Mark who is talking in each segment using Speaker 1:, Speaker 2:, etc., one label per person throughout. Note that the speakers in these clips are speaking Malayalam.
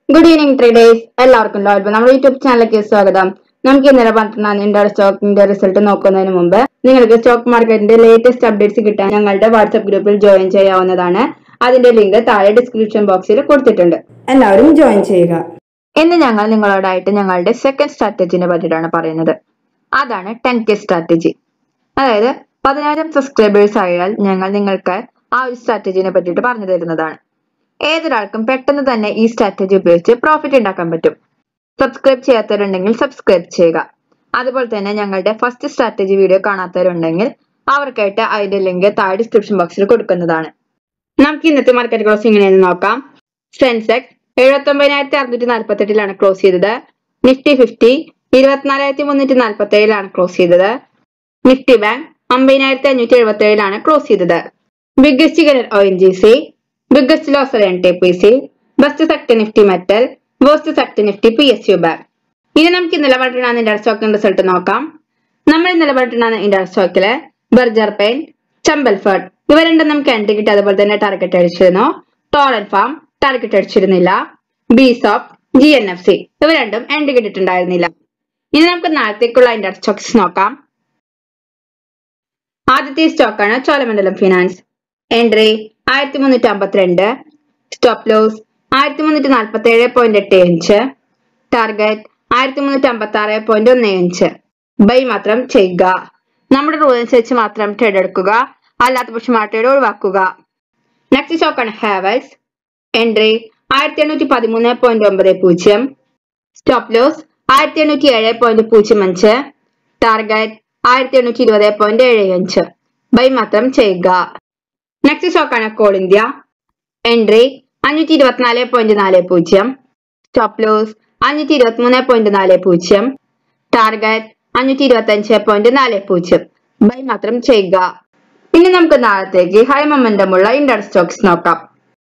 Speaker 1: ഗുഡ് ഈവനിങ് ട്രേഡേഴ്സ് എല്ലാവർക്കും ലോൽബ് നമ്മുടെ യൂട്യൂബ് ചാനലിലേക്ക് സ്വാഗതം നമുക്ക് ഇന്നലെ പന്ത്രണ്ടാം ഇന്ത്യയുടെ സ്റ്റോക്കിന്റെ റിസൾട്ട് നോക്കുന്നതിന് മുമ്പ് നിങ്ങൾക്ക് സ്റ്റോക്ക് മാർക്കറ്റിന്റെ ലേറ്റസ്റ്റ് അപ്ഡേറ്റ്സ് കിട്ടാൻ ഞങ്ങളുടെ വാട്സ്ആപ്പ് ഗ്രൂപ്പിൽ ജോയിൻ ചെയ്യാവുന്നതാണ് അതിന്റെ ലിങ്ക് താഴെ ഡിസ്ക്രിപ്ഷൻ ബോക്സിൽ കൊടുത്തിട്ടുണ്ട് എല്ലാവരും ജോയിൻ ചെയ്യുക ഇന്ന് ഞങ്ങൾ നിങ്ങളോടായിട്ട് ഞങ്ങളുടെ സെക്കൻഡ് സ്ട്രാറ്റജിനെ പറ്റിയിട്ടാണ് പറയുന്നത് അതാണ് ടെൻ കെ സ്ട്രാറ്റജി അതായത് പതിനായിരം സബ്സ്ക്രൈബേഴ്സ് ആയാൽ ഞങ്ങൾ നിങ്ങൾക്ക് ആ ഒരു സ്ട്രാറ്റജിനെ പറ്റിയിട്ട് പറഞ്ഞു തരുന്നതാണ് ഏതൊരാൾക്കും പെട്ടെന്ന് തന്നെ ഈ സ്ട്രാറ്റജി ഉപയോഗിച്ച് പ്രോഫിറ്റ് ഉണ്ടാക്കാൻ പറ്റും സബ്സ്ക്രൈബ് ചെയ്യാത്തവരുണ്ടെങ്കിൽ സബ്സ്ക്രൈബ് ചെയ്യുക അതുപോലെ തന്നെ ഞങ്ങളുടെ ഫസ്റ്റ് സ്ട്രാറ്റജി വീഡിയോ കാണാത്തവരുണ്ടെങ്കിൽ അവർക്കായിട്ട് അതിന്റെ ലിങ്ക് താഴെ ഡിസ്ക്രിപ്ഷൻ ബോക്സിൽ കൊടുക്കുന്നതാണ് നമുക്ക് ഇന്നത്തെ മാർക്കറ്റ് ക്ലോസ് എങ്ങനെയെന്ന് നോക്കാം സെൻസെക്സ് എഴുപത്തി ഒമ്പതിനായിരത്തി അറുന്നൂറ്റി നാൽപ്പത്തി എട്ടിലാണ് ക്ലോസ് ചെയ്തത് നിഫ്റ്റി ഫിഫ്റ്റി ഇരുപത്തിനാലായിരത്തി മുന്നൂറ്റി നാൽപ്പത്തി ഏഴിലാണ് ക്ലോസ് ചെയ്തത് നിഫ്റ്റി ബാങ്ക് അമ്പതിനായിരത്തി അഞ്ഞൂറ്റി എഴുപത്തി ഏഴിലാണ് ക്ലോസ് ചെയ്തത് biggest gainer O N G C biggest loser N T P C best sector Nifty metal worst sector Nifty P S U bank ഇനി നമുക്ക് ഇന്നലെ പറഞ്ഞിട്ടുണ്ടാകുന്ന ഇന്ത്യ സ്റ്റോക്കിന്റെ റിസൾട്ട് നോക്കാം നമ്മൾ ഇന്നലെ പറഞ്ഞിട്ടുണ്ടാകുന്ന ഇന്ത്യ സ്റ്റോക്കില് ബർജർ പെയിൻ ചമ്പൽ ഫർഡ് ഇവ രണ്ടും നമുക്ക് എൻട്രി കിട്ടി അതുപോലെ തന്നെ ടാർഗറ്റ് അടിച്ചിരുന്നു ടോറൻ ഫാം ടാർഗറ്റ് അടിച്ചിരുന്നില്ല ബിസോപ്പ് ജി എൻ എഫ് സി ഇവ രണ്ടും എൻട്രി കിട്ടിയിട്ടുണ്ടായിരുന്നില്ല ഇനി നമുക്ക് നാളത്തേക്കുള്ള ഇന്ത്യ സ്റ്റോക്സ് നോക്കാം ആദ്യത്തെ സ്റ്റോക്കാണ് ചോളമണ്ഡലം ഫിനാൻസ് എൻട്രി ആയിരത്തി മുന്നൂറ്റി അമ്പത്തിരണ്ട് സ്റ്റോപ്പ് ലോസ് ആയിരത്തി മുന്നൂറ്റി നാൽപ്പത്തി ഏഴ് പോയിന്റ് എട്ട് അഞ്ച് ടാർഗറ്റ് ആയിരത്തി മുന്നൂറ്റി അമ്പത്തി ആറ് പോയിന്റ് ഒന്ന് അഞ്ച് ബൈ മാത്രം ചെയ്യുക നമ്മുടെ റൂൾ അനുസരിച്ച് മാത്രം ട്രേഡ് എടുക്കുക അല്ലാത്ത പക്ഷം ആ ട്രേഡ് ഒഴിവാക്കുക നെക്സ്റ്റ് സ്റ്റോക്കാണ് ഹാവൽസ് എൻട്രി ആയിരത്തി എണ്ണൂറ്റി പതിമൂന്ന് പോയിന്റ് ഒമ്പത് പൂജ്യം സ്റ്റോപ്പ് ലോസ് ആയിരത്തി എണ്ണൂറ്റി ഏഴ് പോയിന്റ് പൂജ്യം അഞ്ച് ടാർഗറ്റ് ആയിരത്തി എണ്ണൂറ്റി ഇരുപത് പോയിന്റ് ഏഴ് അഞ്ച് ബൈ മാത്രം ചെയ്യുക നെക്സ്റ്റ് സ്റ്റോക്കാണ് കോൾ ഇന്ത്യ എൻട്രി അഞ്ഞൂറ്റി ഇരുപത്തിനാല് പോയിന്റ് നാല് പൂജ്യം സ്റ്റോപ്പ് ലോസ് അഞ്ഞൂറ്റി ഇരുപത്തി മൂന്ന് പോയിന്റ് നാല് പൂജ്യം ടാർഗറ്റ് അഞ്ഞൂറ്റി ഇരുപത്തി അഞ്ച് പോയിന്റ് നാല് പൂജ്യം ബൈ മാത്രം ചെയ്യുക ഇനി നമുക്ക് നാളത്തേക്ക് ഹൈ മൊമെന്റമുള്ള ഇൻഡർ സ്റ്റോക്സ് നോക്കാം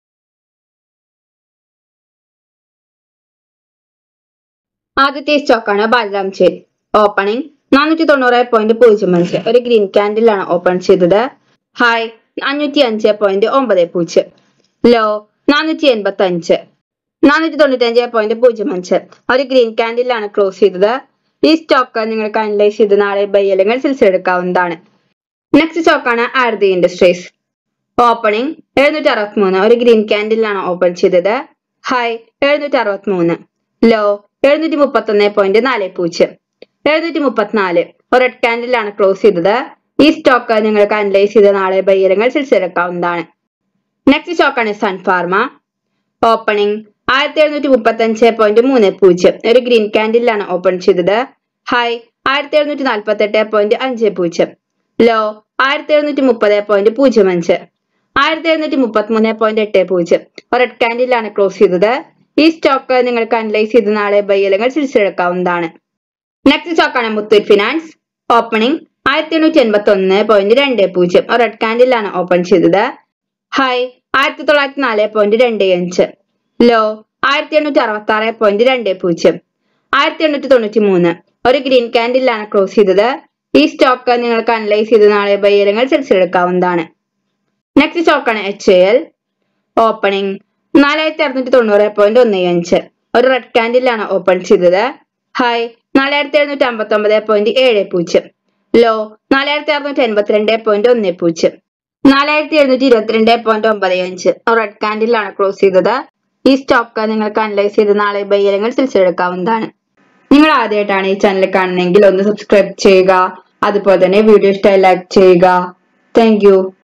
Speaker 1: ആദ്യത്തെ സ്റ്റോക്കാണ് ബാലറാം ചേരി ഓപ്പണിംഗ് നാനൂറ്റി തൊണ്ണൂറ് പോയിന്റ് പൂജ്യം അഞ്ച് ഒരു ഗ്രീൻ ക്യാൻഡിലാണ് ഓപ്പൺ ചെയ്തത് ഹൈ അഞ്ഞൂറ്റി അഞ്ച് പോയിന്റ് ഒമ്പത് പൂജ്യം ലോ നാനൂറ്റി എൺപത്തി അഞ്ച് നാനൂറ്റി തൊണ്ണൂറ്റി അഞ്ച് പോയിന്റ് പൂജ്യം അഞ്ച് ഒരു ഗ്രീൻ ക്യാൻഡിലാണ് ക്ലോസ് ചെയ്തത് ഈ സ്റ്റോക്ക് നിങ്ങൾക്ക് അനലൈസ് ചെയ്ത് നാളെ ബൈ അല്ലെങ്കിൽ സിൽസ് എടുക്കാവുന്നതാണ് നെക്സ്റ്റ് സ്റ്റോക്കാണ് ആർദി ഇൻഡസ്ട്രീസ് ഓപ്പണിംഗ് എഴുന്നൂറ്റി അറുപത്തി മൂന്ന് ഒരു ഗ്രീൻ ക്യാൻഡിലാണ് ഓപ്പൺ ചെയ്തത് ഹൈ എഴുന്നൂറ്റി അറുപത്തി മൂന്ന് ലോ എഴുന്നൂറ്റി മുപ്പത്തി ഒന്ന് പോയിന്റ് നാല് പൂജ്യം എഴുന്നൂറ്റി മുപ്പത്തിനാല് ഒരു റെഡ് ക്യാൻഡിലാണ് ക്ലോസ് ചെയ്തത് ഈ സ്റ്റോക്ക് നിങ്ങൾക്ക് അനലൈസ് ചെയ്ത് നാളെ ബൈ അല്ലെങ്കിൽ സിൽസ് എടുക്കാവുന്നതാണ് നെക്സ്റ്റ് സ്റ്റോക്കാണ് സൺ ഫാർമ ഓപ്പണിംഗ് ആയിരത്തി എഴുന്നൂറ്റി മുപ്പത്തി അഞ്ച് പോയിന്റ് മൂന്ന് പൂജ്യം ഒരു ഗ്രീൻ ക്യാൻഡിലാണ് ഓപ്പൺ ചെയ്തത് ഹൈ ആയിരത്തി എഴുന്നൂറ്റി നാൽപ്പത്തി എട്ട് പോയിന്റ് അഞ്ച് പൂജ്യം ലോ ആയിരത്തി എഴുന്നൂറ്റി മുപ്പത് പോയിന്റ് പൂജ്യം അഞ്ച് ആയിരത്തി എഴുന്നൂറ്റി മുപ്പത്തി മൂന്ന് പോയിന്റ് എട്ട് പൂജ്യം ഒരു റെഡ് ക്യാൻഡിലാണ് ക്ലോസ് ചെയ്തത് ഈ സ്റ്റോക്ക് നിങ്ങൾക്ക് അനലൈസ് ചെയ്ത് നാളെ ബൈ അല്ലെങ്കിൽ തിരിച്ചെടുക്കാവുന്നതാണ് നെക്സ്റ്റ് സ്റ്റോക്കാണ് മുത്തൂറ്റ് ഫിനാൻസ് ഓപ്പണിംഗ് ആയിരത്തി എണ്ണൂറ്റി എൺപത്തി ഒന്ന് പോയിന്റ് രണ്ട് പൂജ്യം ഒരു റെഡ് ക്യാൻഡിലാണ് ഓപ്പൺ ചെയ്തത് ഹൈ ആയിരത്തി തൊള്ളായിരത്തി നാല് പോയിന്റ് രണ്ട് അഞ്ച് ലോ ആയിരത്തി എണ്ണൂറ്റി അറുപത്തി ആറ് പോയിന്റ് രണ്ട് പൂജ്യം ആയിരത്തി എണ്ണൂറ്റി തൊണ്ണൂറ്റി മൂന്ന് ഒരു ഗ്രീൻ ക്യാൻഡിലാണ് ക്ലോസ് ചെയ്തത് ഈ സ്റ്റോക്ക് നിങ്ങൾക്ക് അനലൈസ് ചെയ്ത് നാളെ ബൈ അല്ലെങ്കിൽ സെൽസ് എടുക്കാവുന്നതാണ് നെക്സ്റ്റ് സ്റ്റോക്കാണ് എച്ച് എ എൽ ഓപ്പണിംഗ് നാലായിരത്തി അറുന്നൂറ്റി തൊണ്ണൂറ് പോയിന്റ് ഒന്ന് അഞ്ച് ഒരു റെഡ് ക്യാൻഡിലാണ് ഓപ്പൺ ചെയ്തത് ഹൈ നാലായിരത്തി എഴുന്നൂറ്റി അമ്പത്തി ഒമ്പത് പോയിന്റ് ഏഴ് പൂജ്യം ലോ നാലായിരത്തി അറുന്നൂറ്റി എൺപത്തിരണ്ട് പോയിന്റ് ഒന്ന് പൂജ്യം നാലായിരത്തി എഴുന്നൂറ്റി ഇരുപത്തിരണ്ട് പോയിന്റ് ഒമ്പത് അഞ്ച് റെഡ് ക്യാൻഡിലാണ് ക്ലോസ് ചെയ്തത് ഈ സ്റ്റോക്ക് നിങ്ങൾക്ക് അനലൈസ് ചെയ്ത് നാളെ ബൈ അല്ലെങ്കിൽ തിരിച്ചു എടുക്കാവുന്നതാണ് നിങ്ങൾ ആദ്യമായിട്ടാണ് ഈ ചാനൽ കാണുന്നതെങ്കിൽ ഒന്ന് സബ്സ്ക്രൈബ് ചെയ്യുക അതുപോലെ തന്നെ വീഡിയോ ഇഷ്ടമായി ലൈക്ക് ചെയ്യുക താങ്ക്